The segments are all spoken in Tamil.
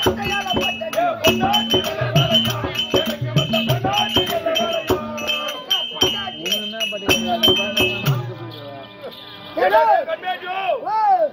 வார்த்தையால போட்டேன். ஏடா, ஓ,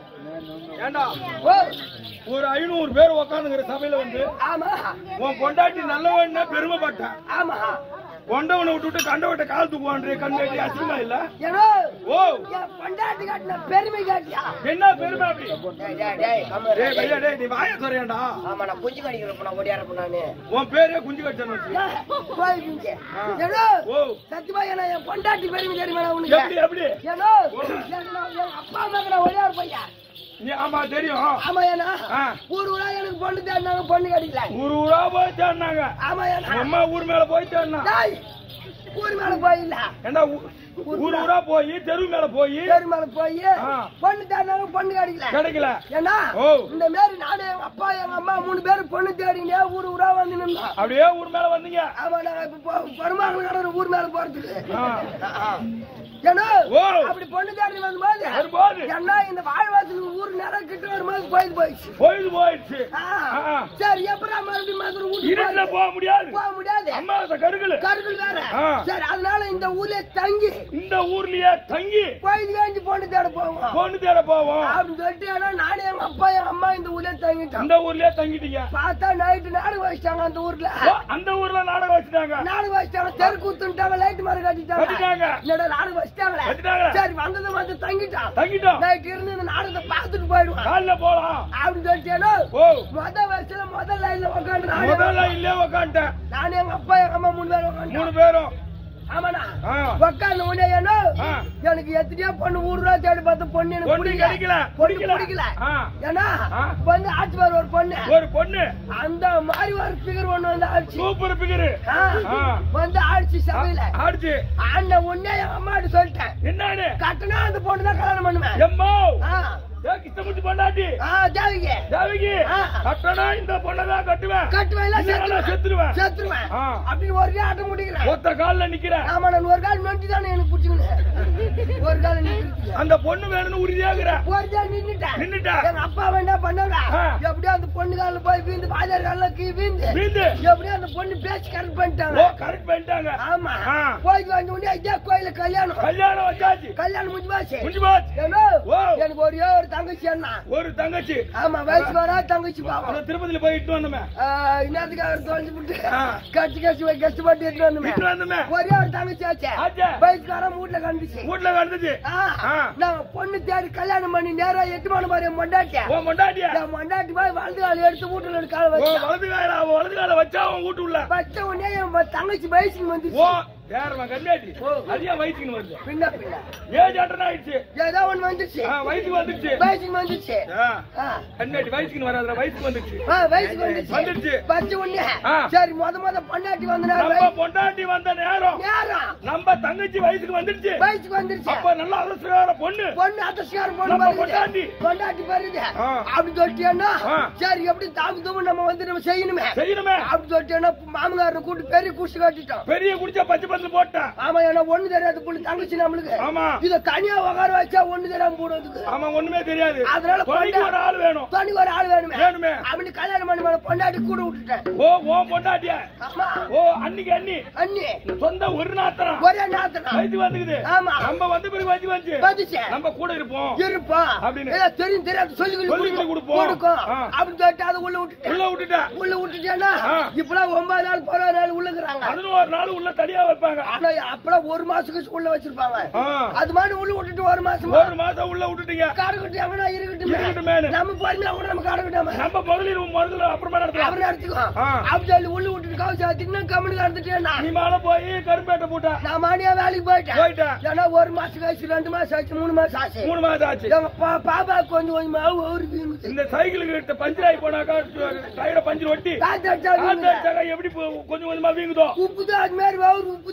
ஏண்டா ஓ, ஒரு ஐநூறு பேர் உக்காந்துங்கிற சபையில வந்து ஆமா உன் பொண்டாட்டி நல்லவன்னா பெருமைப்பட்டேன் ஆமா கொண்டவனை விட்டுட்டு கண்டவட்ட கால் தூக்குவான்றே கண்வேட்டி அசிங்கமா இல்ல ஏடா, ஓ என் பொண்டாட்டி காட்டின பெருமை காட்டியா என்ன பெருமை அப்படி டேய், டேய், டேய், கம்முனு இரு. டேய் பையா டேய் நீ வாய சொல்றியாடா ஆமா நான் குஞ்சு கடிக்கிறப்ப நான் ஓடியாரப்ப நானு உன் பேரே குஞ்சு கட்சன் வச்சு போயிருக்கீங்க ஏடா, ஓ சத்தியமா என்ன என் பொண்டாட்டி பெருமை தெரியுமா உனக்கு எப்படி எப்படி ஏடா, ஏன்னா, என் அப்பா அம்மாக்கு நான் ஒரே ஒரு பையன் நீ ஆமா தெரியும் ஆமா ஏன்னா ஆ. ஊர் ஊரா எனக்கு பொண்ணு தேடினாங்க பொண்ணு கிடைக்கல ஊரு ஊரா போய் தேடினாங்க ஆமா ஏன்னா அம்மா ஊர் மேல போய் தேடினா டேய், ஊர் மேல போயில்ல ஏண்டா ஊ- ஊர் ஊரா போய் தெரு மேல போய் தெரு மேல போய் ஆ. பொண்ணு தேடினாங்க பொண்ணு கிடைக்கல கிடைக்கல ஏன்னா ஓ. இந்த மாதிரி நானு எங்க அப்பா எங்க அம்மா மூணு பேரும் பொண்ணு தேடினே ஊர் ஊரா வந்து நின்றோம் அப்படியே ஊர் மேல வந்தீங்க ஆமா நாங்க இப்ப பெருமாள் கடை ஊர் மேல போறதுக்கு ஆ. ஏன்னா ஓ. அப்படி பொண்ணு தேடி வரும்போது வரும்போது ஏன்னா இந்த வாழ்வாசல் ஊர் நேரம் கிட்ட வரும்போது போயிட்டு போயிடுச்சு பொழுது போயிடுச்சு ஆ. ஆ. சரி எப்பறம் மறுபடியும் மதுரை இருட்டுல வீட்டுக்கு போக முடியாது போக முடியாது அம்மா கருகலு கருக்கள் வேற ஆ. சரி அதனால இந்த ஊர்ல தங்கி இந்த ஊர்லயே தங்கி கோயில் வேண்டி பொண்ணு தேட போவோம் பொண்ணு தேட போவோம் அப்படின்னு சொல்லிட்டு ஏன்னா நானே எங்க அப்பா எங்க அம்மா இந்த ஊர்ல தங்கிட்டோம் அந்த ஊர்லயே தங்கிட்டீங்க பார்த்தா நைட்டு நாடகம் வச்சிட்டாங்க அந்த ஊர்ல ஓ, அந்த ஊர்ல நாடகம் வச்சுட்டாங்க நாடகம் வச்சிட்டாங்க தெரு கூத்துட்டாங்க லைட் மாதிரி கட்டிட்டாங்க கட்டிட்டாங்க. என்னடா நாடகம் வச்சிட்டாங்களே வச்சுட்டாங்களே. சரி வந்ததும் வந்து தங்கிட்டான் தங்கிட்டோம் நைட் இருந்து இந்த நாடகத்தை பார்த்துட்டு போயிடுவான் காலைல போலாம் அப்படின்னு சொல்லிட்டு ஏன்னா ஓ முத வயசுல முதல் லைன்ல உட்காந்து நானே முதல்ல இல்லே உக்காண்டேன் நானே எங்க அப்பா எங்க அம்மா மூணு பேரும் உட்காந்து மூணு பேரும் ஆமாண்ணா ஆ. உட்காந்து உடனே ஏன்னா ஆ. எனக்கு எத்தனையோ பொண்ணு ஊர் ரூபா தேடி பார்த்து பொண்ணு எனக்கு பொண்ணு பிடிக்கல கிடைக்கல பொண்ணு பிடிக்கல பிடிக்கல ஆ. ஏன்னா ஆ. வந்து ஆட்சி வர ஒரு பொண்ணு ஒரு பொண்ணு அந்த மாதிரி ஒரு பிகர் ஒண்ணு வந்து ஆட்சி சூப்பர் பிகரு ஆ. ஆ. வந்து ஆட்சி சபையில ஆடுச்சு அந்த உடனே எங்க அம்மாட்ட சொல்லிட்டேன் என்னன்னு கட்டினா அந்த பொண்ணு தான் கல்யாணம் பண்ணுவேன் எம்மோ ஆ. ஏ கிருஷ்ணமூர்த்தி பொண்டாட்டி ஆ, தேவிக்கு தேவிக்கு ஆ. கட்டணா இந்த பொண்ணதான் கட்டுவேன் கட்டுவேன் இல்ல இல்லைன்னா நான் செத்துருவேன் செத்துருவேன் செத்துருவேன் ஆ. அப்படின்னு ஒரு ஆட்டம் முடிக்கிறேன் ஒத்த கால்ல நிக்கிற ஆமா நான் ஒரு கால் நொண்டி தானே எனக்கு பிடிச்சிக்கணும் ஒரு கால் நின்று அந்த பொண்ணு வேணும்னு உறுதியாகிற ஒரு கால் நின்னுட்டேன் நின்னுட்டா எங்க அப்பா என்ன பண்ணாங்க ஆ. எப்படியோ அந்த பொண்ணு கால போய் வீந்து பாஜார் கால கீ வீந்து வீந்து எப்படியோ அந்த பொண்ணு பேச்சு கரெக்ட் பண்ணிட்டாங்க ஓ கரெக்ட் பண்ணிட்டாங்க ஆமா ஆ. போய் வந்து உடனே இதே கோயில கல்யாணம் கல்யாணம் வச்சாச்சு கல்யாணம் முடிஞ்சு போச்சு முடிஞ்சு போச்சு ஏன்னா, ஓ. எனக்கு ஒரே ஒரு தங்கச்சி அண்ணா ஒரு தங்கச்சி ஆமா வயசு வரா தங்கச்சி பாவம் அந்த திருப்பதியில போய் இட்டு வந்தோமே இன்னத்துக்காக தொலைஞ்சு விட்டு ஆ. கட்சி கட்சி போய் கஷ்டப்பட்டு எடுத்து வந்தோமே இட்டு வந்தோமே ஒரே ஒரு தங்கச்சி ஆச்சே ஆச்சே. வயசுக்காரன் வீட்டுல கண்டுச்சு வீட்டுல கிடந்துச்சு ஆ, ஆ. நாங்க பொண்ணு தேடி கல்யாணம் பண்ணி நேரா எட்டு மணி பாரு என் மொண்டாட்டிய ஓ மொண்டாட்டியா என் மொண்டாட்டி போய் வலது கால எடுத்து வீட்டுல எடுத்து கால ஓ வச்சா வலது கால வலது கால வச்சா அவன் வீட்டு உள்ள வச்ச உடனே என் ம- தங்கச்சி வயசுக்கு ஓ வந்துச்சு யாருமா கண்ணாடி ஓ. அது ஏன் வயிற்றுக்கு வருது பின்ன பின்ன ஏஜ் அட்டன் ஆயிடுச்சு ஏதோ ஒண்ணு வந்துச்சு ஆ, வயிற்றுக்கு வந்துருச்சு வயசுக்கு வந்துச்சு ஆ, ஆ. கண்ணாடி வயிற்றுக்கு வராதுல வயிற்றுக்கு வந்துருச்சு ஆ, வயசுக்கு வந்துச்சு வந்துருச்சு. வச்ச உடனே ஆ. சரி முத முத பொண்டாட்டி வந்த நேரம் நம்ம பொண்டாட்டி வந்த நேரம் நேரம் நம்ம தங்கச்சி வயசுக்கு வந்துருச்சு வயசுக்கு வந்துருச்சு அப்ப நல்லா அரசுகார பொண்ணு பொண்ணு அத்தஸ்கார பொண்ணு நம்ம வருது. பொண்டாட்டி. பொண்டாட்டி வருது ஆ. அப்படி சொல்லிட்டேன்னா ஆ. சரி எப்படி தாக்கு தூமு நம்ம வந்து நம்ம செய்யணுமே செய்யணுமே அப்படி சொல்லிட்டேன்னா மாமனாரை கூட்டு பெரிய குடிச்சு கட்டிட்டோம் பெரிய குடிச்சா பச்சை பந்து போட்டேன் ஆமா ஏன்னா ஒண்ணு தெரியாது புள்ளி தங்கச்சி நம்மளுக்கு ஆமா இத தனியா உட்கார வச்சா ஒண்ணு தெரியாம போடுறதுக்கு ஆமா ஒண்ணுமே தெரியாது அதனால துணைக்கு பொண்டா- ஒரு ஆள் வேணும் தனி ஒரு ஆள் வேணுமே வேணுமே. அப்படி கல்யாணம் பண்ணி மேல பொண்டாட்டி கூட விட்டுட்டேன் ஓ ஓ பொண்டாட்டியா ஆமா ஓ அன்னைக்கு அண்ணி அண்ணி சொந்த ஒரு நாத்தரம் ஒரே நாத்தனா வயிற்று வந்துக்குது ஆமா. நம்ம வந்த பிறகு வயிற்று வந்துச்சு வந்துச்சு நம்ம கூட இருப்போம் இருப்போம் அப்படின்னு. ஏதோ தெரியும் தெரியாது சொல்லி சொல்லி கொடுக்கும் கொடுப்போம். கொடுக்கும் ஆ. அப்படின்னு சொல்லிட்டு அதை உள்ள விட்டுட்டேன் உள்ள விட்டுட்டா உள்ள விட்டுட்டேன்னா ஆ. இப்பெல்லாம் ஒன்பது நாள் பதினாறு நாள் உள்ளுக்குறாங்க பதினோரு நாள் உள்ள தனியா வைப்பாங்க ஆனா அப்பெல்லாம் ஒரு மாசத்துக்கு உள்ள வச்சிருப்பாங்க ஆ. அது மாதிரி உள்ள விட்டுட்டு ஒரு மாசம் ஒரு மாசம் உள்ள விட்டுட்டீங்க காடுகட்டி எவனா இருக்கட்டுமே இருக்கட்டுமேனு. நம்ம பொறுமையா கூட நம்ம காடுகட்டாம நம்ம முதலில் முதல்ல அப்புறமா நடத்தலாம் அவர் எடுத்துக்கோ ஆ. அப்படி சொல்லி உள்ள விட்டுட்டு காவல் சாத்திங்கன்னா கம்பெனி எடுத்துட்டேன்னா நீ மேல போய் கரும்பேட்டை போட்டா நான் மானியா வேலைக்கு போயிட்டேன் போயிட்டேன். ஏன்னா ஒரு மாசம் கழிச்சு ரெண்டு மாசம் ஆச்சு மூணு மாசம் ஆச்சு மூணு மாசம் ஆச்சு எங்க பா- பாப்பா கொஞ்சம் கொஞ்சமா ஒரு வீங்குது. இந்த சைக்கிளுக்கு கிட்ட பஞ்சர் ஆகி போனாக்கா டயரை பஞ்சர் ஒட்டி காத்து அடிச்சா காத்து வீங்குது. அடிச்சாக்கா எப்படி போ- கொஞ்சம் கொஞ்சமா வீங்குதோ உப்பு தான் அது மாதிரி வவுறு உப்பு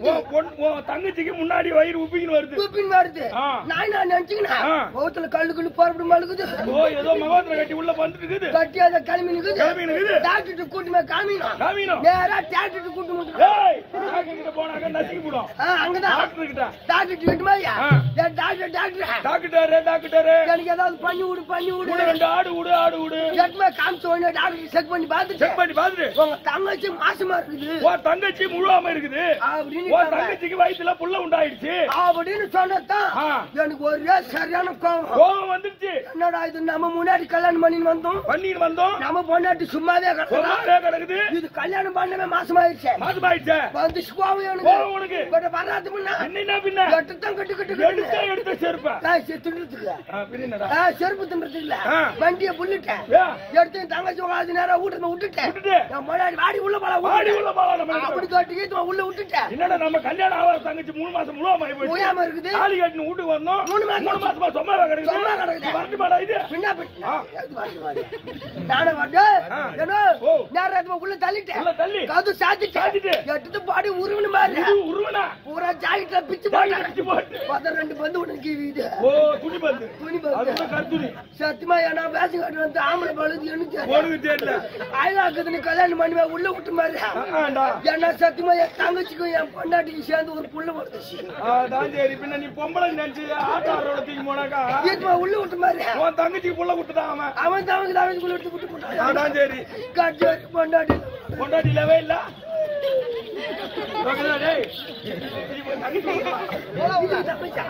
வருது உன் பொண்ணு- உன் தங்கச்சிக்கு முன்னாடி வயிறு உப்பிக்கின்னு வருது தூப்பின்னு வருது ஆ. நான் என்ன நினைச்சுக்கினா ஆ. முகத்துல கல்லு கல்லு புறப்பட்டு மழுகுது ஓ ஏதோ மகத்துல கட்டி உள்ள வந்துட்டு இருக்குது கட்டி அதை கிளம்பி நிக்குது கிளம்பி நிக்குது. டாக்டர் கூட்டு போய் காமினா காமினோம் நேரா டாக்டர் கூட்டு வந்து ஏய் டாக்டர் கிட்ட போனாக்க நசுக்கி போடும் அங்கதான் டாக்டர் கிட்ட டாக்டர் கிட்ட ஐயா ஆ. ஏன் டாக்டர் டாக்டர் டாக்டர் டாக்டர் எனக்கு ஏதாவது பண்ணி விடு பண்ணி விடு கூட ரெண்டு ஆடு விடு ஆடு விடு எட்டுமே காமிச்ச உடனே டாக்டர் செக் பண்ணி பார்த்துட்டு செக் பண்ணி பாத்துட்டு உங்க தங்கச்சி மாசமா இருக்குது உன் தங்கச்சி முழுவாம இருக்குது அப்படின்னு உன் சொன்னாங்க. தங்கச்சிக்கு வயித்துல புள்ள உண்டாயிடுச்சு அப்படின்னு சொன்னதான் ஆ. எனக்கு ஒரே சரியான கோவம் கோபம் வந்துருச்சு என்னடா இது நம்ம முன்னாடி கல்யாணம் பண்ணி வந்தோம் பண்ணிட்டு வந்தோம் நம்ம பொண்டாட்டி சும்மாவே கிடக்குறா. சொல்லாதே கிடக்குது இது கல்யாணம் பண்ணவே மாசமாயிருச்சு மாசமாயிடுச்சே வந்து கோவம் எனக்கு கோபம் உனக்கு பட் வராது முன்ன என்ன பின்ன எட்டுத்தான் கட்டு கட்டு எடுத்த கட்டு எடுத்த செருப்ப தின்னுறதுக்கு பின்னடா ஆ, செருப்பு தின்றது இல்ல ஆ. வண்டியை புள்ளிட்டேன் ஏ, எடுத்து என் தங்கச்சி உட்காந்து நேரம் வீட்டுல விட்டுட்டேன் விட்டுட்டு என் முன்னாடி வாடி உள்ள போல வாடி உள்ள போலாம் நம்ம அப்படி தொட்டிக்கு உள்ள விட்டுட்டேன் என்னடா நம்ம கல்யாணம் ஆகாத தங்கச்சி மூணு மாசம் முழுவா ஆகி போயிடுச்சு ஓயாம இருக்குது தாலி கட்டின வீட்டுக்கு வந்தோம் மூணு மாசம். மூணு மாசமா சும்மாவே கிடக்குது சும்மா கிடக்குது. வரட்டு மாடா இது பின்னா பின்னா. ஆ. எது வாடி வாடி. நானே வந்து, ஆ. ஏனோ, ஓ. நேரத்துல உள்ள தள்ளிட்டேன். உள்ள தள்ளி. கதவு சாத்திட்டேன். சாத்திட்டு. எடுத்து பாடி உருவனு மாதிரி. இது உருவனா பூரா ஜாக்கெட்ல பிச்சு ஜாக்கெட் போட்டேன். பிச்சு போட்டு. பார்த்தா ரெண்டு பந்து உனக்கு இது. ஓ துணி பந்து துணி அது பந்து. கூட கருத்துணி சத்தியமா ஏன்னா வேஷம் கட்டி வந்து ஆம்பளை பழுது எனக்கு தெரியும். போடுது தெரியல அயலாக்குதுன்னு கல்யாணம் பண்ணி வை, உள்ள விட்டு மாதிரி. ஆண்டா ஏன்னா சத்தியமா என் தங்கச்சிக்கும் என் பொண்டாட்டிக்கும் சேர்ந்து ஒரு புள்ள வருது அதான் சரி பின்ன நீ பொம்பளை நினைச்சு ஆட்டோ ஆரோட தூக்கி போனாக்கா ஏத்துமா உள்ள விட்டு மாதிரி உன் தங்கச்சிக்கு புள்ள விட்டுதான் அவன் அவன் தவங்க தவங்க விட்டு விட்டு போட்டான் அதான் சரி காட்சி வரைக்கும் பொண்டாட்டி பொண்டாட்டி இல்லவே இல்ல ஓகேடா, டேய். இப்ப தங்கச்சி விடலாம். இது தப்பிச்சா?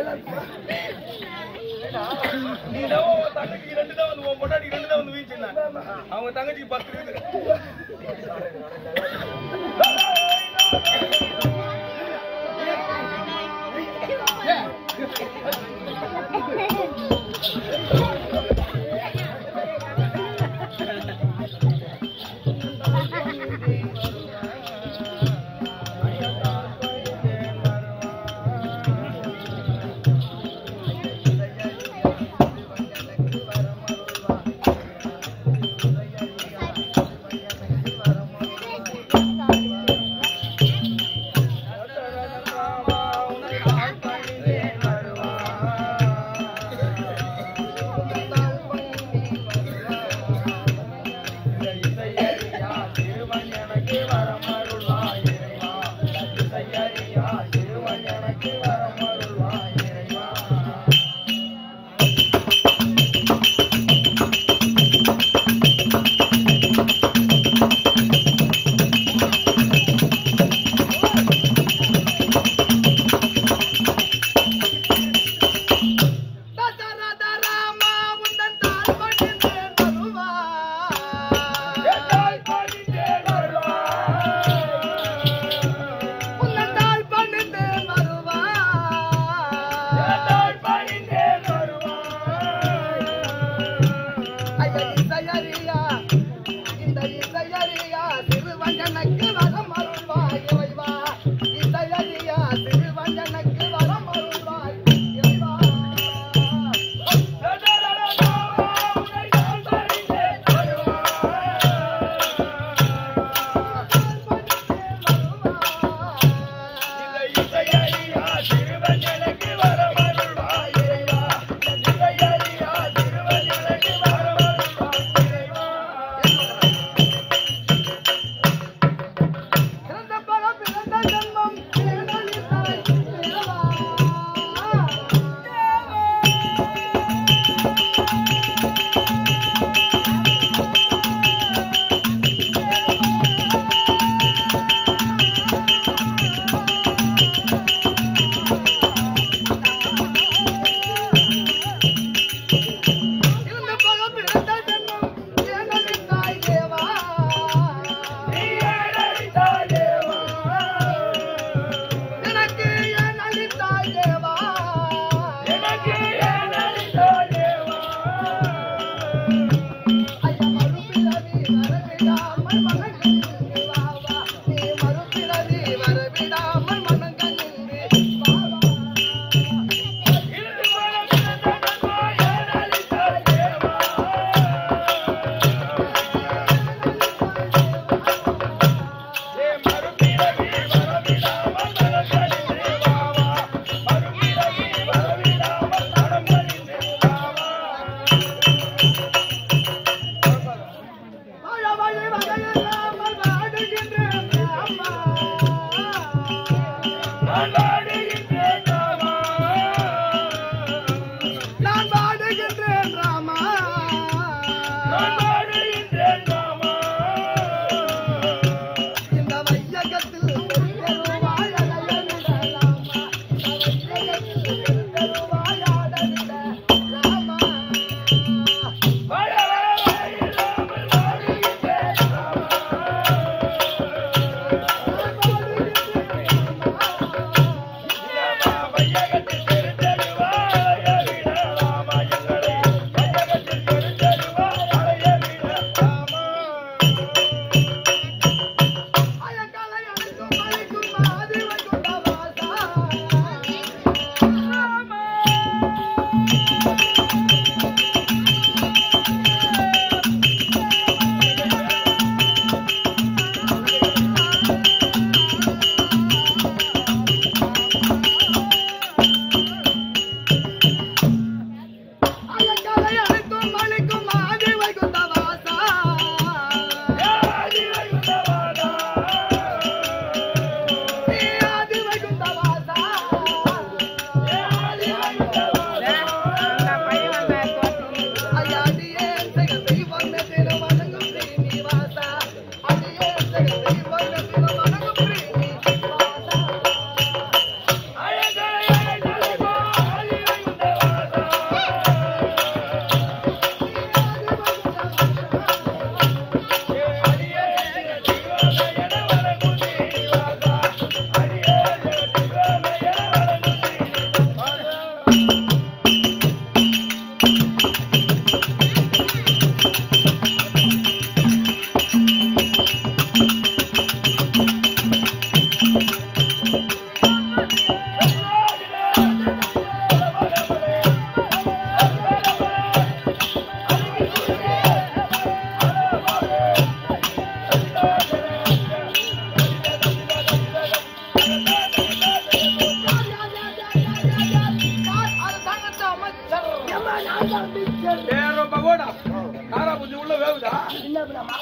நீ தான் உன் தங்கச்சிக்கு ரெண்டு தான் வந்து உன் பொண்டாட்டிக்கு ரெண்டு தான் வந்து வீழ்ச்சின்னா அவங்க தங்கச்சிக்கு பத்து இருக்குது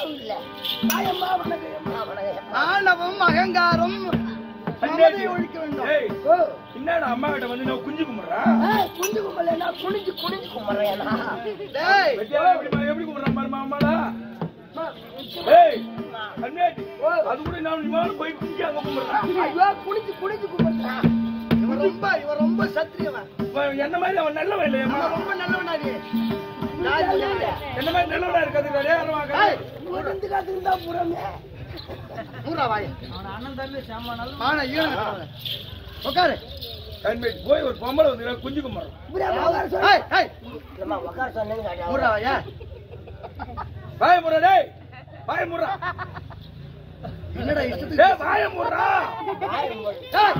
இல்ல தாயம்மா வணக்கம் அம்மா வணக்கம் ஆணவம் அகங்காரம் மமதை ஒழிக்க வேண்டும் ஏய் ஓ என்னடா அம்மா கிட்ட வந்து நான் குஞ்சு கும்பிடுறா ஏய், குஞ்சு கும்பல குனிஞ்சு குனிஞ்சு கும்பிடுறேனா டேய் வெட்டியாரா எப்படி எப்படி கும்பிடுறான் பாருமா அம்மாடா ஏய் கண்ணாடி அது கூட நான் விமானம் போய் குஞ்சு அங்க கும்பிடுறான் ஐயோ குனிஞ்சு குனிஞ்சு கும்பிடுறான் இவன் ரொம்ப இவன் ரொம்ப சத்திரியவன் இவன் என்ன மாதிரி அவன் நல்லவன் இல்லையம்மா அவன் ரொம்ப நல்லவனாடி என்ன மாதிரி நல்லவனா இருக்காது கிடையாது ஏய், குனிந்து காத்துருந்தா புறமே மூடா வாய ஆனா ஈரன் உட்காரு கண்மேட் போய் ஒரு பொம்பளை வந்து குஞ்சு கும்பிடுறான் இப்படியே உட்கார சொல்லு. ஏய் ஏய் இல்லம்மா, உட்கார சொன்னேன்னு கேட்டா. மூடா வாயா வாய முறா டேய் வாய முறா என்னடா இஷ்டத்துக்கு டேய் வாய முறா வாயை மூடு. ஏய்.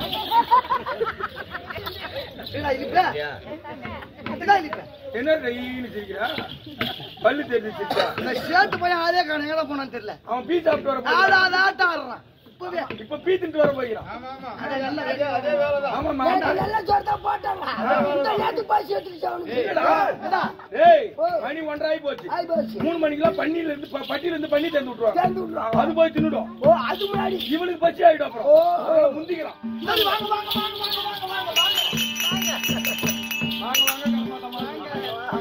என்னடா இழுப்ப என்னடா இழுப்ப என்ன ஈன்னு சிரிக்கிறா பல்லு தெரிஞ்சு சிரிக்கிறா இந்த ஷர்ட் பையன் ஆளே காண எங்க போனான்னு தெரியல அவன் பீ சாப்பிட்டு வர போய் ஆடாத ஆட்டம் ஆடுறான் இப்பவே இப்ப பீ தின்ட்டு வர போகிறான் அதே நல்ல அதே வேலைதான் ஆமாமா நேத்து நல்ல சோறு தான் போட்டாங்க. இந்த நேத்து பசி எடுத்துக்கிச்சு அவனுக்கு. ஏடா. ஏய் மணி ஒன்றரை போச்சு ஆயி போச்சு. மூணு மணிக்கெல்லாம் பன்னியில இருந்து ப- பட்டியில இருந்து பண்ணி தந்து விட்டுருவாங்க சேர்ந்து விட்டுறான். அது போய் தின்னுடும் ஓ, அது முன்னாடி. இவனுக்கு பச்சி ஆயிடும் அப்புறம் ஓ. அதனால முந்திக்கிறான் சரி, வாங்க, வாங்க, வாங்க, வாங்க, வாங்க, வாங்க, வாங்க. வாங்க வாங்க கம்மாட்டமா.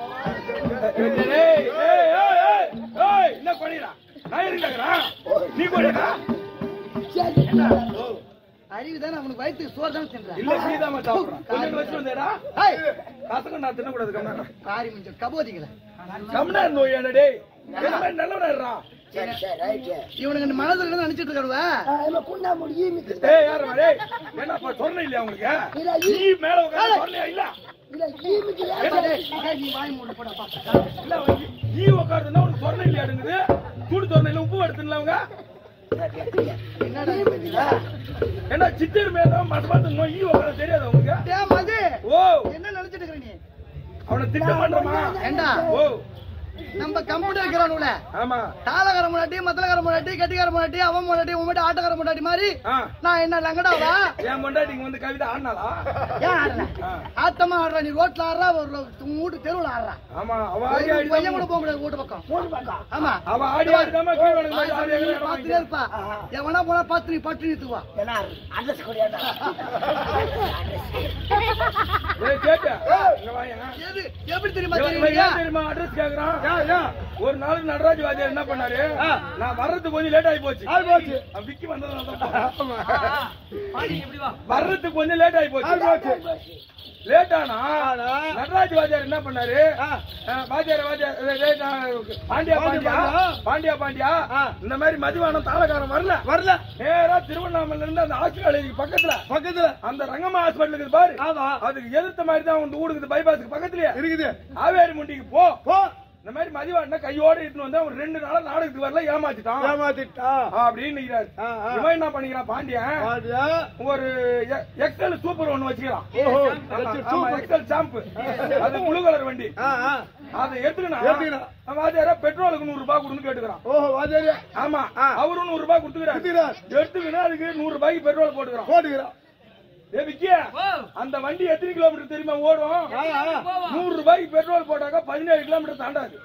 ஏய் ஏய் ஏய் ஏய் ஏய் என்ன பண்ணிடா நான் இருக்கறேன் நீ பண்ணிடா சரி. அறிவு தானே அவனுக்கு வயிற்றுக்கு சோறு தான் தின்றான் இல்ல சீதாமா சாப்பிடுறான் கொஞ்சம் வச்சு வந்தேடா ஏய் கசக்க நான் தின்னக்கூடாது கம்னா காரி மிஞ்சம் கபோதிக்கல கம்னா நோய் என்ன டேய் என்ன மாதிரி நல்லவனா இருடா சரி, சரி, ரைட்டு. இவனுக்கு இந்த மனதில் இருந்து நினைச்சிட்டு இருக்காருவ ஆ, இவன் குண்டா முடி ஈமிக்கு. ஏய் யாரா டேய் என்னப்பா சொன்ன இல்லையா உங்களுக்கு இல்ல, நீ ஈ- மேல உட்கார்ந்து சொன்னியா இல்ல இல்ல, ஈமிக்கு வேலை. நீ வாய் மூடு போடப்பா இல்ல வந்து நீ உட்கார்ந்துனா உனக்கு சொன்ன இல்லையா அடுங்குது சூடு சொன்ன உப்பு எடுத்துல அவங்க என்னடா ஈமிக்குல. என்ன சித்தர் மேல மத்த பார்த்து நோய் ஈ உட்கார தெரியாது உங்களுக்கு டேய் மது ஓ என்ன நினைச்சிட்டு இருக்கிற நீ அவனை திட்ட பண்றமா ஏண்டா ஓ நம்ம கம்ப்யூட்டர் இருக்கிறானுல ஆமா தாளகர முன்னாடி மத்தலகர முன்னாடி கட்டிக்கார முன்னாடி அவன் முன்னாடி உன் முன்னாடி ஆட்டக்கார முன்னாடி மாதிரி ஆ நான் என்ன லங்கடாவா என் பொண்டாட்டிங்க வந்து கவிதை ஆடினாளா ஏன் ஆடுற ஆ. ஆத்தமா ஆடுற நீ ரோட்ல ஆடுறா ஒரு உன் வீட்டு தெருவுல ஆடுறா ஆமா அவ ஆடி ஒரு ஆடி பையன் கூட போக முடியாது வீட்டு பக்கம் மூணு பக்கம். ஆமா அவ ஆடி ஆடி தான் கீழே விழுந்து போய் ஆடி ஆடி ஆடி பாத்துட்டே இருப்பா எவனா போனா பாத்து நீ பட்டு நிறுத்துவா என்ன, address கொடியாடா. ஏய் கேட்ட இங்க வாங்க எது எப்படி தெரியுமா இவன் இவன் தெரியுமா ஏன் தெரியுமா அட்ரஸ் கேக்குறான் ஒரு நாள் நடராஜ் வாத்தியார் என்ன பண்ணாரு நான் வர்றதுக்கு கொஞ்சம் லேட் ஆகி போச்சு அவன் விக்கி வந்ததுனால தான் வர்றதுக்கு கொஞ்சம் லேட் ஆகி போச்சு லேட் ஆனா நடராஜ் வாத்தியார் என்ன பண்ணாரு அஹ், வாத்தியார் வாத்தியார் ஏய், ஏய், நான் பாண்டியா பாண்டியா பாண்டியா பாண்டியா இந்த மாதிரி மதிவானம் தாளக்காரன் வரல வரல நேரா திருவண்ணாமலையில இருந்து அந்த ஹாஸ்பிட்டல் பக்கத்துல பக்கத்துல அந்த ரங்கம்மா ஹாஸ்பிட்டல் இருக்குது பாரு அதுக்கு எதிர்த்த மாதிரி தான் உங்க ஊருக்கு பைபாஸ்க்கு பக்கத்துலயே இருக்குது ஆவேரி முண்டிக்கு போ போ இந்த மாதிரி மதிவான கையோட இட்டுன்னு வந்து அவன் ரெண்டு நாளா நாடகத்துக்கு வரல ஏமாத்திட்டான் ஏமாத்திட்டான் அப்படின்னு நிக்கிறாரு. ஆ, ஆ. இவன் என்ன பண்ணிக்கிறான் பாண்டியன் பாண்டியா ஒரு எ- எக்ஸல் சூப்பர் ஒண்ணு வச்சுக்கிறான் ஓஹோ ஆமா, ஆமா, எக்ஸல் சாம்பு அது ப்ளூ கலர் வண்டி ஆ, ஆ. அதை எடுத்துக்கணும் எடுத்துக்கணும். அவன் வாத்தியாரா பெட்ரோலுக்கு நூறு ரூபாய் கொடுன்னு கேட்டுக்கிறான் ஓஹோ வாஜாரி ஆமா அவரும் நூறு ரூபாய் கொடுத்துக்கிறார் கொடுத்துக்கிறார். எடுத்துக்கணும் அதுக்கு நூறு ரூபாய்க்கு பெட்ரோல் போட்டுக்கிறான் போட்டுக்கிறான் ஏ விக்கியா அந்த வண்டி எத்தனை கிலோமீட்டர் தெரியுமா ஓடும் ஆ, ஆ. நூறு ரூபாய்க்கு பெட்ரோல் போட்டாக்கா பதினேழு கிலோமீட்டர் தாண்டாது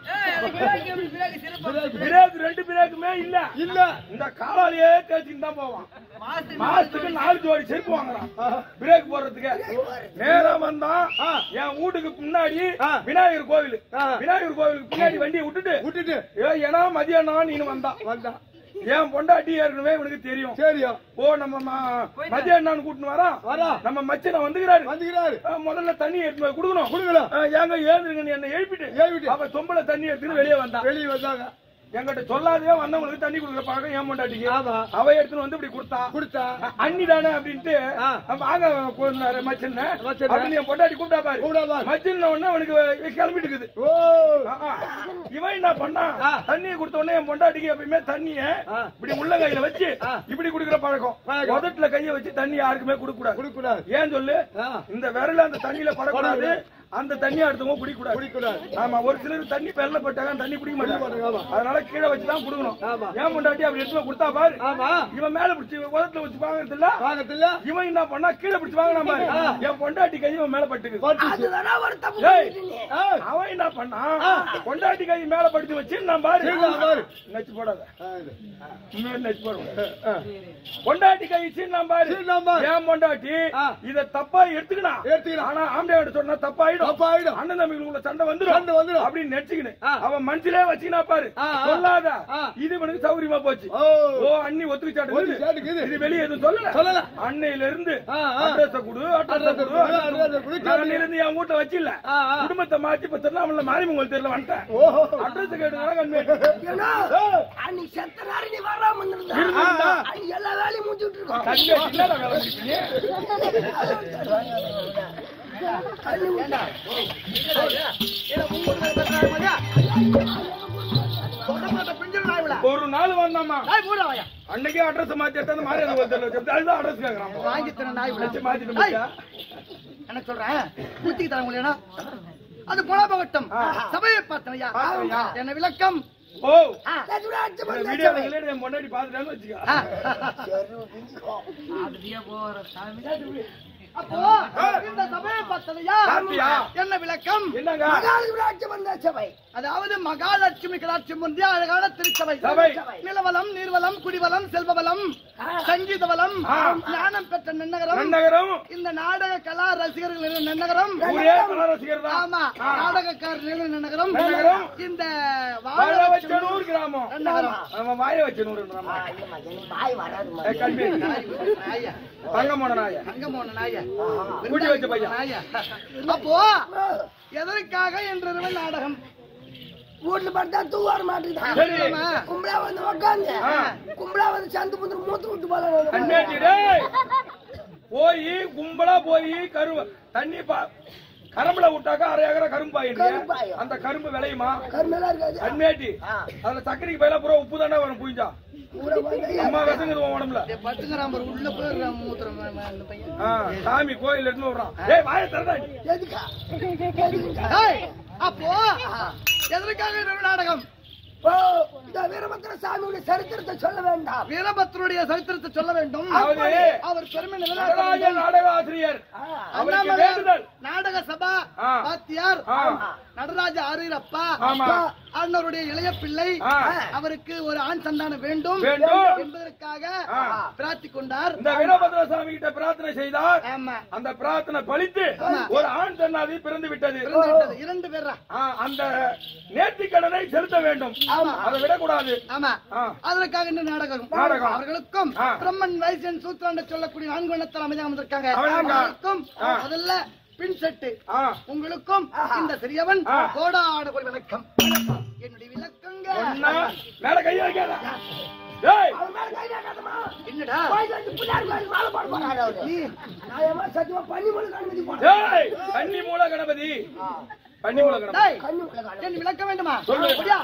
பிரேக் ரெண்டு பிரேக்குமே இல்ல இல்ல இந்த காலாலேயே தேய்ச்சின்னு தான் போவான் மாசத்துக்கு நாலு ஜோடி செருப்பு வாங்குறான் பிரேக் போடுறதுக்கு நேரா வந்தான் என் வீட்டுக்கு முன்னாடி விநாயகர் கோவில் விநாயகர் கோவிலுக்கு பின்னாடி வண்டியை விட்டுட்டு விட்டுட்டு ஏ ஏன்னா மதியானம் நீனு வந்தான் வந்தான் என் பொண்டாட்டி ஏற்கனவே இவனுக்கு தெரியும் சரியா ஓ நம்ம ம- மதியானம் கூட்டின்னு வரான் வரா. நம்ம மச்சனை வந்துக்கிறாரு வந்துக்கிறாரு ஆ, முதல்ல தண்ணி எடுத்து போய் கொடுக்கணும் கொடுக்கலாம் ஆ, ஏங்க ஏந்திருங்கன்னு என்ன எழுப்பிட்டு எழுப்பிட்டு. அவ சொம்பள தண்ணி எடுத்துன்னு வெளியே வந்தான் வெளியே வந்தாங்க என்கிட்ட சொல்லாதே வந்தவங்களுக்கு தண்ணி கொடுக்குற பழக்கம் ஏன் பொண்டாட்டிக்கு ஆமா. அவ எடுத்துன்னு வந்து இப்படி கொடுத்தா கொடுத்தா அண்ணி தானே அப்படின்ட்டு ஆ. வாங்க கொண்டாரு மச்சன் மச்சனை. அப்படின்னு என் பொண்டாட்டி கூப்பிட்டா பாரு கூப்பிட்டா பாரு. மச்சன் உடனே அவனுக்கு கிளம்பிட்டு இருக்குது ஓ ஆ, ஆ. இவன் என்ன பண்ணான் ஆ. தண்ணியை கொடுத்த உடனே என் பொண்டாட்டிக்கு எப்பயுமே தண்ணிய ஆ. இப்படி உள்ள கையில வச்சு ஆ. இப்படி குடுக்கிற பழக்கம் பழக்கம். உதட்டுல கைய வச்சு தண்ணி யாருக்குமே கொடுக்க கூடாது கொடுக்கூடாது ஏன் சொல்லு ஆ. இந்த விரல அந்த தண்ணியில படக்கூடாது அந்த தண்ணி அடுத்தவங்க குடிக்க கூடாது ஆமா ஒரு சிலர் தண்ணி பெல்ல போட்டாங்க தண்ணி குடிக்க மாட்டாங்க அதனால கீழே வச்சு தான் குடுக்கணும் ஏன் முண்டாட்டி அப்படி எடுத்து போய் கொடுத்தா பாரு இவன் மேல பிடிச்சி உதத்துல வச்சு வாங்குறது இல்ல இவன் என்ன பண்ணா கீழே பிடிச்சு வாங்கினா பாரு என் பொண்டாட்டி கை இவன் மேல பட்டுக்கு அதுதானா ஒரு தப்பு ஏய், பண்ணிட்டீங்க. அவன் என்ன பண்ணா பொண்டாட்டி கை மேல படுத்து வச்சு நான் பாரு நச்சு போடாத உண்மையிலே நச்சு போடுவேன் பொண்டாட்டி கை சீனா பாரு ஏன் பொண்டாட்டி இத தப்பா எடுத்துக்கணும் ஆனா ஆம்பளையோட சொன்னா தப்பாயிடும் அண்ணன் தம்பிகளுக்குள்ள சண்டை வந்துடும் அப்படின்னு நினைச்சுக்கினு அவன் மனசுலயே வச்சுக்கினா பாரு சொல்லாத இது இவனுக்கு சௌரியமா போச்சு ஓ அண்ணி ஒத்துக்கிச்சாட்டு இது வெளியே எதுவும் சொல்லல சொல்லல அன்னையில இருந்து அட்ரஸ் கொடு அட்ரஸ் கொடு நான் அன்னையில இருந்து என் வீட்டுல வச்சில்ல குடும்பத்தை மாத்தி இப்ப திருவண்ணாமலை மாரிமங்கல் தெருல வந்துட்டேன் அட்ரஸ் கேட்டு கம்மி ஏன்னா, அன்னைக்கு செத்த நேரம் நீ வராம இருந்திருந்தா, இருந்திருந்தா. அன்னைக்கு எல்லா வேலையும் முடிச்சுட்டு இருக்கோம். கண்ணே சின்னதா வேலை முடிச்சீங்க தண்ணி ஊத்தா. ஒரு நாள் வந்தாமா அன்னைக்கே அட்ரஸ் மாத்தி எடுத்து மாறி அதுதான் அட்ரஸ் கேக்குறான் வாங்கி தர நாய் விட வச்சு மாத்திட்டு போச்சா? என்ன சொல்றேன் ஊத்திக்கு தர முடியல அது போல போகட்டும் சபையை பார்த்தனையா பார்த்தனையா? என்ன விளக்கம் ஓ லட்சுமி ஆட்சி இந்த பண்ண வீடியோ சபை. என் முன்னாடி பாத்துட்டான்னு வச்சுக்க ஆ. அப்போ இந்த சபையை பார்த்தனையா பாத்தியா? என்ன விளக்கம் என்னங்க மகாலட்சுமி ஆட்சி பண்ண சபை. அதாவது மகாலட்சுமி கலாட்சி முந்தைய அழகான திருச்சபை சபை. நிலவலம் நீர்வலம் குடிவலம் செல்வவலம் சங்கீத வளம் ஞானம் பெற்ற நன்னகரம் நகரம் இந்த நாடக கலா ரசிகர்கள் நிறைந்த நன்னகரம் ஊரே கலா ரசிகர் தான் ஆமா நாடகக்காரர் நிறைந்த நன்னகரம் நன்னகரம். இந்த வாழ வாழ வச்சனூர் கிராமம் நன்னகரம் அவன் வாய வச்சனூர் ஆ, இல்லம்மா, எனக்கு வாய் வராதும்மா. கல்வி நாயா தங்கமான நாய தங்கமோன நாயா கூட்டி வச்ச பையன் நாயா அப்போ எதற்காக இன்றிரவு நாடகம் வீட்டுல படுத்தா தூவார மாட்டேங்குது. சரி ஆமா. கும்பலா வந்து உக்காந்து, ஆ. கும்பலா வந்து சந்து புந்து மூத்து விட்டு போலாம் கண்ணாடி டேய் போய் கும்பலா போய் கரும்பு தண்ணி பா கரும்புல விட்டாக்கா அரை ஏக்கரா கரும்பு பாயிடுது கரும்பாயும். அந்த கரும்பு விளையுமா கருமெல்லாம் இருக்காது கண்மேட்டி ஆ. அதுல சக்கரைக்கு பதிலா பூரா உப்பு தானே வரும் புரிஞ்சா ஊரை வந்து அம்மா விசங்குது உன் உடம்புல பட்டுங்கிறாம்பர் உள்ள போயிடுறான் மூத்திரம் அந்த பையன் ஆ, சாமி கோயில் எடுத்து விடுறான் ஏய் வாய திறடா நீ. எதுக்கா எதுக்குக்கா? ஏய், அப்போ எதற்காக இரவு நாடகம் ஓ இந்த வீரபத்திர சாமியுடைய சரித்திரத்தை சொல்ல வேண்டாம் வீரபத்ரனுடைய சரித்திரத்தை சொல்ல வேண்டும் அதாவது அவர் பெருமை நிலைநாட்ட நடராஜ வேண்டும். நாடக ஆசிரியர் ஆ, அவருக்கு அண்ணாமலை வேண்டுதல் நாடக சபா ஆ. பாத்தியார் ஆ. நடராஜ ஆரியரப்பா ஆமா அண்ணருடைய இளைய பிள்ளை ஆ. அவருக்கு ஒரு ஆண் சந்தானம் வேண்டும் வேண்டும். என்பதற்காக ஆ. பிரார்த்திக் கொண்டார் இந்த வீரபத்ர சாமி கிட்ட பிரார்த்தனை செய்தார் ஆமா அந்த பிரார்த்தனை பலித்து ஆமா. ஒரு ஆண் தன்னாதி பிறந்து விட்டது பிறந்து விட்டது. இரண்டு பேரா ஆ, அந்த நேர்த்திக் கடனை செலுத்த வேண்டும் ஆமா. அதை விடக்கூடாது ஆமா ஆ. அதற்காக இந்த நாடகம் நாடகம். அவர்களுக்கும் ஆ. பிரம்மன் வைசன் சூத்திரன் சொல்லக்கூடிய நான்கு வண்ணத்தில் அமைதி அமர்ந்திருக்காங்க அவங்க. அவர்களுக்கும் ஆ. முதல்ல பின் செட்டு ஆ. உங்களுக்கும் இந்த சிறியவன் ஆ. கோடாட ஒரு விளக்கம் என்னுடைய விளக்கங்க ஒண்ணா, மேல கை வைக்காத டேய் அவன் மேல கை வைக்காதம்மா. என்னடா கோயில் வந்து பிள்ளையார் கோயில் மேல போட போறாரு அவரு. நீ நான் ஏம்மா சத்தியமா பன்னி முழுக்க அனுமதி போடுறேன். டேய் கன்னி மூல கணபதி கன்னி மூல கணபதி டேய், கன்னி முழுக்க அனுமதி. என் விளக்கம் வேண்டுமா சொல்லு. அப்படியா?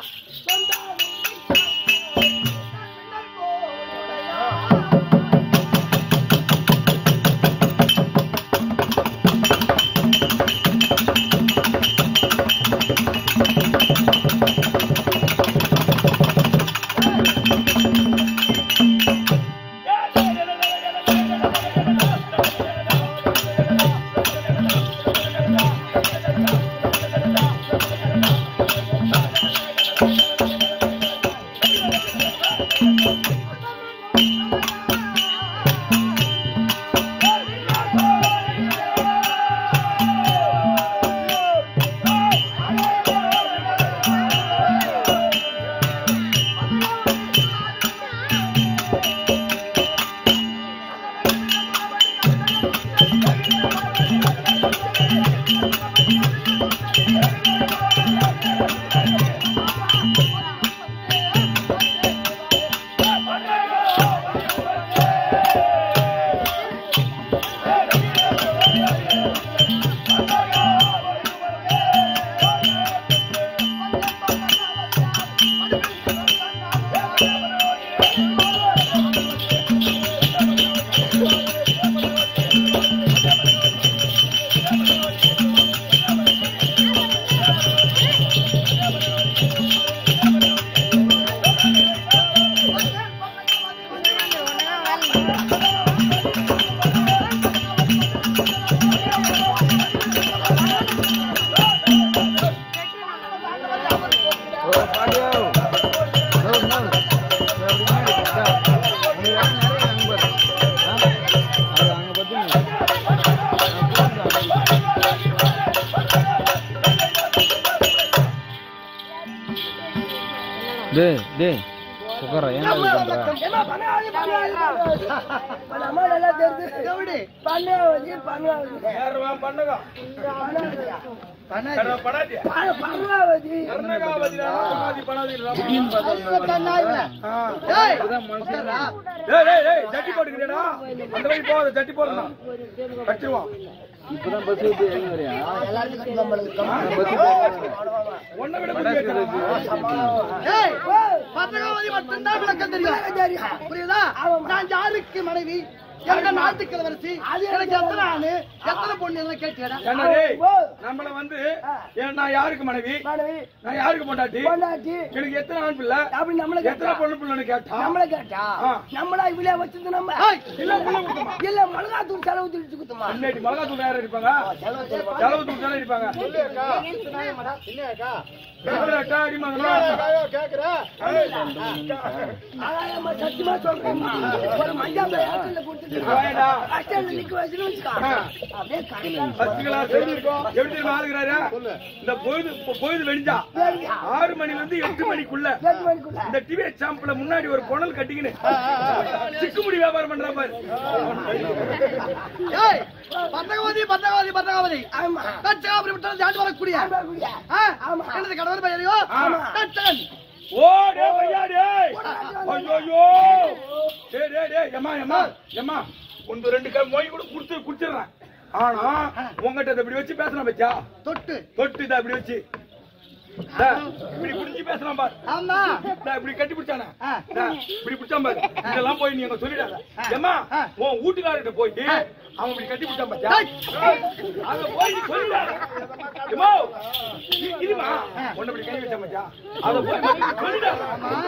டேய் டேய் உட்கார ஏன் இது பண்ற ஏம்மா, பண்ணாவது, பண்ணாவது, பண்ணாவது. பண்ண அம்மா நல்லா தெரியுது. எப்படி பண்ணாவது, பண்ணாவது. யாருவா பண்ணுங்க பண்ணாவதியா? பண்ணாது படாதியா ப- பண்ணாவது. கர்ணகாவதி ராமகாதி படாதி ஏய், உட்கார்றா. டேய் டேய் டேய் ஜட்டி போட்டுக்கிறேடா அந்த வழி போகாத ஜட்டி போடணும் கட்டிடுவோம் இப்பதான் பஸ் விட்டு இறங்கி வரியா ஒன்னை விட புத்தி வைக்கிறேன். ஏய், பத்திரகாவதி மட்டும்தான் விளக்கம் தெரியும் புரியுதா நான் யாருக்கு மனைவி எங்க நாட்டுக்கு இளவரசி எனக்கு எத்தனை ஆணு எத்தனை பொண்ணு எல்லாம் கேட்டியடா என்ன டேய் நம்மள வந்து ஏன் நான் யாருக்கு மனைவி மனைவி, நான் யாருக்கு பொண்டாட்டி பொண்டாட்டி. எனக்கு எத்தனை ஆண் பிள்ளை அப்படி நம்மள எத்தனை கேட்டா பொண்ணு பிள்ளைன்னு கேட்டா நம்மள கேட்டா ஆ. நம்மளா இவ்வளவு வச்சிருந்து நம்ம ஏய், இல்ல புள்ள கொடுக்குமா இல்ல மிளகாத்தூள் செலவு திரிச்சு குத்துமா முன்னாடி மிளகா தூள் யாரும் இருப்பாங்க செலவு தூள் தானே இருப்பாங்க அக்கா, அடிமாங்களா? ஆகாயமா சத்தியமா சொல்றேம்மா ஒரு மஞ்சள் பேக்கெட்ல கொடுத்துட்டு வாயடா. அஸ்டாண்ட்ல நிக்க வச்சுன்னு வச்சுக்கோ அப்படியே கரெக்டா பத்துகளா சரி இருக்கும். எப்படி தெரியுமா ஆளுகிறாரு? இந்த பொழுது பொழுது வெடிஞ்சா ஆறு மணில இருந்து எட்டு மணிக்குள்ள எட்டு மணிக்குள்ள இந்த டிவி சாம்பிள முன்னாடி ஒரு குணல் கட்டிக்கின்னு சிக்குமுடி வியாபாரம் பண்ற பாரு ஏய், பத்திரகாவதி பத்திரகாவதி பத்திரகாவதி ஆமா தட்சகாபுரி விட்டு தாண்டி வரக்கூடிய குடியா ஆ? ஆமா. எனது கணவர் பெயரையோ ஆமா. தட்சகன் ஓ டே பையா டேய் ஐயோ டேய் டேய் டேய் எம்மா எம்மா எம்மா ஒன்று ரெண்டு கை மொய் கூட குடுத்து குடிச்சிடுறேன் ஆனா உங்ககிட்ட இதை இப்படி வச்சு பேசலாம் பச்சா தொட்டு தொட்டு இதை இப்படி வச்சு டா, இப்படி குடிஞ்சு பேசலாம் பாரு ஆமா டா, இப்படி கட்டி பிடிச்சானே ஆ. டா, இப்படி பிடிச்சான் பாரு இதெல்லாம் போய் நீங்க சொல்லிடாத ஏம்மா ஆ. உன் வீட்டுக்காரர்கிட்ட போயிட்டு அவன் இப்படி கட்டி பிடிச்சான் பாத்தியா அத போய் நீ சொல்லிடாத ஏம்மா இ- இருமா உன்னை இப்படி கை வச்சான் பாத்தியா அத போய் நீ சொல்லிடாத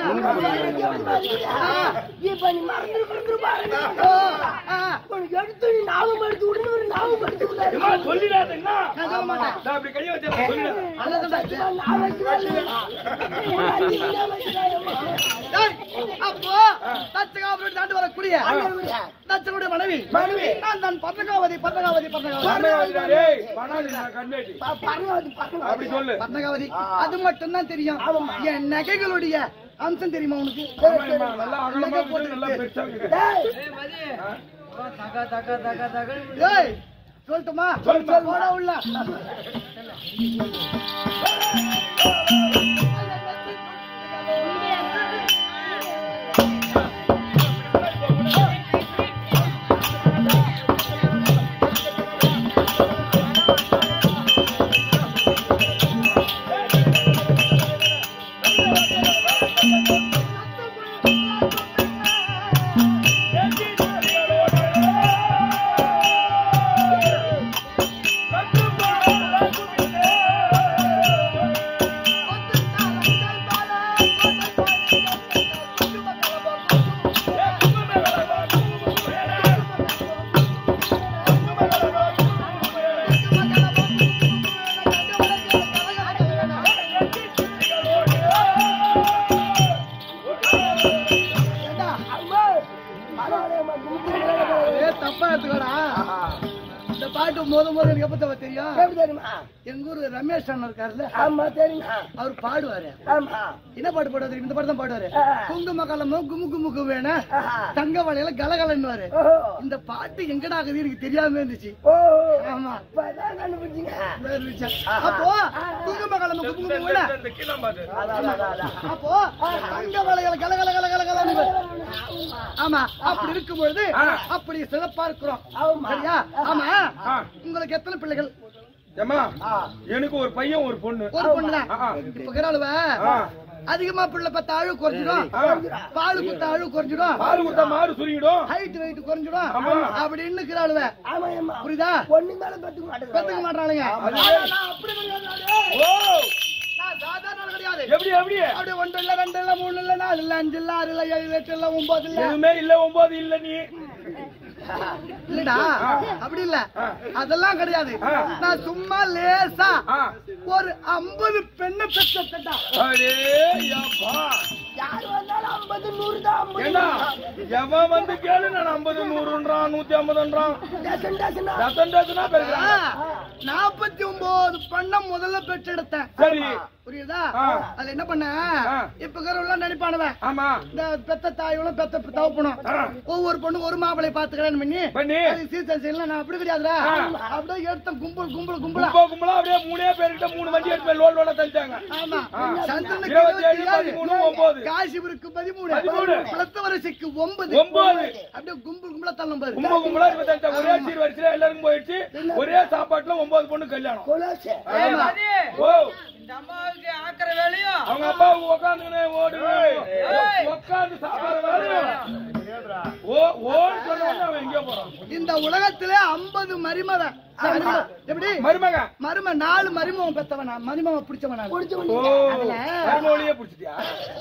இப்ப நீ மறந்து மறந்து பாருங்க ஓ, ஆ. உனக்கு எடுத்து நீ நாமம் எடுத்து விடுன்னு ஒரு நாமம் எடுத்து விடாது ஏம்மா சொல்லிடாத என்ன நான் சொல்ல மாட்டேன் நான் இப்படி கையை வச்சா சொல்லிடாத நல்லதான் டாக்டர். நான் வைக்கிறேன் ஏய், அப்போ தட்சகாபுரி தாண்டி வரக்கூடிய தட்சனுடைய மனைவி மனைவி. நான் தான் பத்ரகாவதி பத்ரகாவதி பத்ரகாவதி பண்ணாதீடா, டேய் பண்ணாதீடா, கண்ணாடி பரவாயில்ல பரவாயில்ல அப்படி சொல்லு பத்ரகாவதி அது மட்டும் தான் தெரியும் என் நகைகளுடைய அம்சம் தெரியுமா உனக்கு ஆமா, ஆமா, நல்லா அகலமா இருக்குது, நல்லா பெருசா இருக்குது. ஏய் சொல்லட்டுமா சொல்லுமா. போடா உள்ள ஏ தப்பா எடுத்துக்கடா இந்த பாட்டு முத முத எனக்கு எப்ப தப்பா தெரியும் எப்படி தெரியுமா எங்க ஊரு ரமேஷ் அண்ணன் இருக்காருல்ல ஆமா தெரியுமா அவர் பாடுவாரு ஆமா என்ன பாட்டு பாடுவாரு இந்த பாட்டு தான் பாடுவாரு ஆ. குங்கும கலமும் குமு குமுக்கு வேணும் ஆஹா. தங்க வளையல கலகலன்னுவாரு ஓஹோ இந்த பாட்டு எங்கடா ஆகுது எனக்கு தெரியாம இருந்துச்சு ஓ ஆமா இப்பதான் கண்டுபிடிச்சீங்க வேற விஷயம். அப்போ குங்கும கலம குமு குமுக்கு வேணும் இந்த கீழே பாரு. அதான், அதான், அதான். அப்போ தங்க வளையல கலகல கலகல கலன்னு ஆமா அப்படி இருக்கும்பொழுது அப்படி சிறப்பா இருக்கிறோம் ஆமா. சரியா ஆமா ஆ. உங்களுக்கு எத்தனை பிள்ளைகள் ஏம்மா, எனக்கு ஒரு பையன் ஒரு பொண்ணு ஒரு பொண்ணுதான் ஆ, ஆ. இப்ப கிராளுவ ஆ. அதிகமா பிள்ளை பத்த அழு குறைஞ்சிடும் ஆ. பால் குத்த அழு குறைஞ்சிடும் பால் கொடுத்தா மாடு சுருங்கிடும் ஹைட் வெயிட் குறைஞ்சிடும் ஆமா. அப்படின்னு கிராளுவ ஆமா ஆமா புரியுதா ஒண்ணு மேல பெத்துக்க மாட்டேங்குது பெத்துக்க மாட்டாளுங்க அதுவே- நான் அப்படி கிடையாது ஓ நான் சாதாரண ஆள் கிடையாது எப்படி எப்படி அப்படி ஒன்று இல்ல ரெண்டு இல்ல மூணு இல்ல நாலு இல்ல அஞ்சு இல்ல ஆறு இல்ல ஏழு எட்டு இல்ல ஒன்பது இல்ல எதுவுமே இல்ல ஒன்பது இல்ல நீ இல்லடா அப்படி இல்ல ஆ. அதெல்லாம் கிடையாது ஆ. நான் சும்மா லேசா ஆ. ஒரு ஐம்பது பெண்ணை பெற்றா அடே யப்பா. யார் வந்தாலும் ஐம்பது நூறு தான் ஐம்பது ஏண்டா எவன் வந்து கேளு நான் ஐம்பது நூறுன்றான் நூத்தி ஐம்பதுன்றான் டசன் டசனா ரத்தன் டசனா பெருக்கிறான் நாற்பத்தி ஒன்பது பெண்ணை முதல்ல பெற்றெடுத்தேன் சரி புரியுதா ஆ. அதுல என்ன பண்ண ஆ. இப்ப இருக்கிறவங்க நினைப்பானுவன் ஆமா இந்த பெத்த தாயோட பெத்த தவப்பணும் ஆ. ஒவ்வொரு பொண்ணு ஒரு மாப்பிளை பார்த்து கல்யாணம் பண்ணி பண்ணி அது சீசன் செய்யலாம் நான் அப்படி கிடையாதுடா ஆ. அப்படியே எடுத்த கும்பல் கும்பல் கும்பலா கும்பா கும்பலா அப்படியே மூணே பேர்கிட்ட மூணு வண்டி எடுத்து போய் லோன் லோட தந்தாங்க ஆமா ஆ. சந்திரனுக்கு இருபத்தி ஏழு, இருபத்தி ஏழு, பதிமூணு, ஒன்பது. காசிபுருக்கு பதிமூணு பதிமூணு. பிளத்தவரசிக்கு ஒன்பது ஒன்பது. அப்படியே கும்பல் கும்பலா தள்ளும் பாரு கும்ப கும்பலா இருபத்தி அஞ்சு ஒரே சீர் வரிசையில எல்லாருக்கும் போயிடுச்சு ஒரே சாப்பாட்டுல ஒன்பது பொண்ணு கல்யாணம் கொலாசே ஆமா. ஓ இந்த அம்மாவுக்கு ஆக்கிற வேலையும் அவங்க அப்பாவுக்கு உட்காந்துக்கினே ஓடுவேன் உட்காந்து சாப்பிடுற வேலையும் ஓ ஓன்னு சொன்ன உடனே அவன் எங்கேயோ போறான் இந்த உலகத்திலே ஐம்பது மருமவன் எப்படி மருமக மரும நாலு மருமவன் பெத்தவன் நான் மருமவன் பிடிச்சவன் நான் ஓ மருமொழியே புடிச்சிட்டியா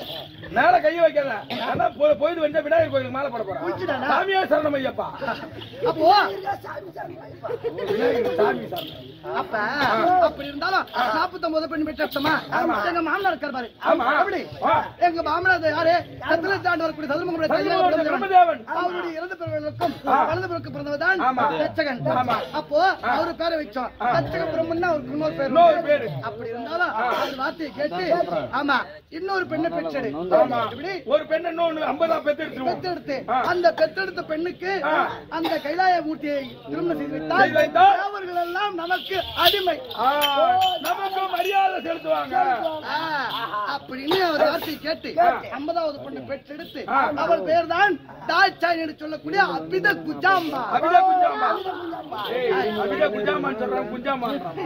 மேல கைய வைக்காத அதான் போ- போயிட்டு வந்து விநாயகர் கோயிலுக்கு மேல போட போறான் புடிச்சிட்டானா? சாமியா சரணம் ஐயப்பா அப்போ சாமி சாமி விநாயகர் சாமி சாமி அப்ப அப்படி இருந்தாலும் நாற்பத்தொன்பது பெண் பெற்றமா எங்க மாமனார் இருக்கார் பாரு ஆமா. அப்படி ஆ. எங்க மாமனார் யாரு சத்திர தாண்டு வரக்கூடிய சதுரமுக சதுரமுக பிரம்மதேவன். அவருடைய இறந்த பிறவர்களுக்கும் ஆ. வலது பிறகு பிறந்தவர்தான் ஆமா. தச்சகன் ஆமா. அப்போ அவரு பேரை வச்சோம் தச்சக பிரம்மன் அவருக்கு இன்னொரு பேர் இன்னொரு பேரு. அப்படி இருந்தாலும் அந்த வார்த்தையை கேட்டு ஆமா இன்னொரு பெண்ணை பெற்றெடு ஆமா இப்படி ஒரு பெண் இன்னொன்னு ஐம்பதா பெத்து எடுத்துருவோம் பெத்தெடுத்து ஆ. அந்த பெத்தெடுத்த பெண்ணுக்கு ஆ. அந்த கைலாய மூர்த்தியை திருமணம் செய்து செய்து வைத்தால் வைத்தால் தேவர்கள் எல்லாம் நமக்கு அடிமை ஆ, நமக்கு மரியாதை செலுத்துவாங்க ஆ, அப்படின்னு அவர் வார்த்தையை கேட்டு ஐம்பதாவது பொண்ணு பெற்றெடுத்து ஆ. அவள் பேர்தான் தாய்ச்சாய் என்று சொல்லக்கூடிய அபித குஜாம்பா அபிதா குஞ்சாமா ஏய் அபிதா குஞ்சாமான்னு சொல்றான் குஞ்சாமான்றான்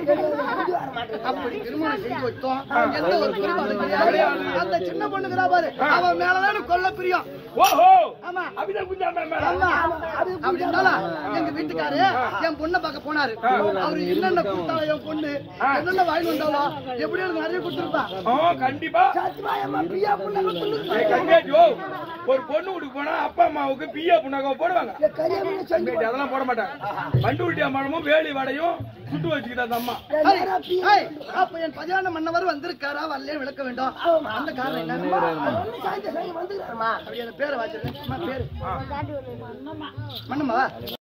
அப்படி திருமணம் செய்து வைத்தோம் எந்த ஒரு குறைபாடும் கிடையாது அந்த சின்ன பொண்ணுங்கிறா பாரு அவன் மேலதான் கொல்ல பிரியம் ஓஹோ ஆமா அபிதா குஞ்சாமா மேல ஆமா. அப்படி இருந்தாலும் எங்க வீட்டுக்காரு என் பொண்ணை பார்க்க போனாரு அவரு என்னென்ன கொடுத்தாலும் என் பொண்ணு என்னென்ன வாங்கி வந்தாலும் எப்படி எனக்கு நிறைய கொடுத்துருப்பா ஆ கண்டிப்பா சத்தியமாயம்மா பிரியா புள்ள ஏய், கங்கேஜ், ஓ, ஒரு பொண்ணு வீட்டுக்கு போனா அப்பா அம்மாவுக்கு பிஏ புண்ணாக போடுவாங்க கல்யாணம் சொல்லி கங்கேஜ், அதெல்லாம் போட மாட்டாங்க பண்டு விட்டியா மரமும் வேலி வடையும் சுட்டு வச்சுக்கிட்ட அந்த அம்மா ஏய், ஏய், அப்ப என் பதினாறு மன்னவர் வந்திருக்காரா வரலையே விளக்க வேண்டும் அந்த காரணம் என்ன சாயந்தரம் வந்துக்கிறாருமா அப்படி அந்த பேரை வச்சிருக்கேன் பேரு மன்னம்மா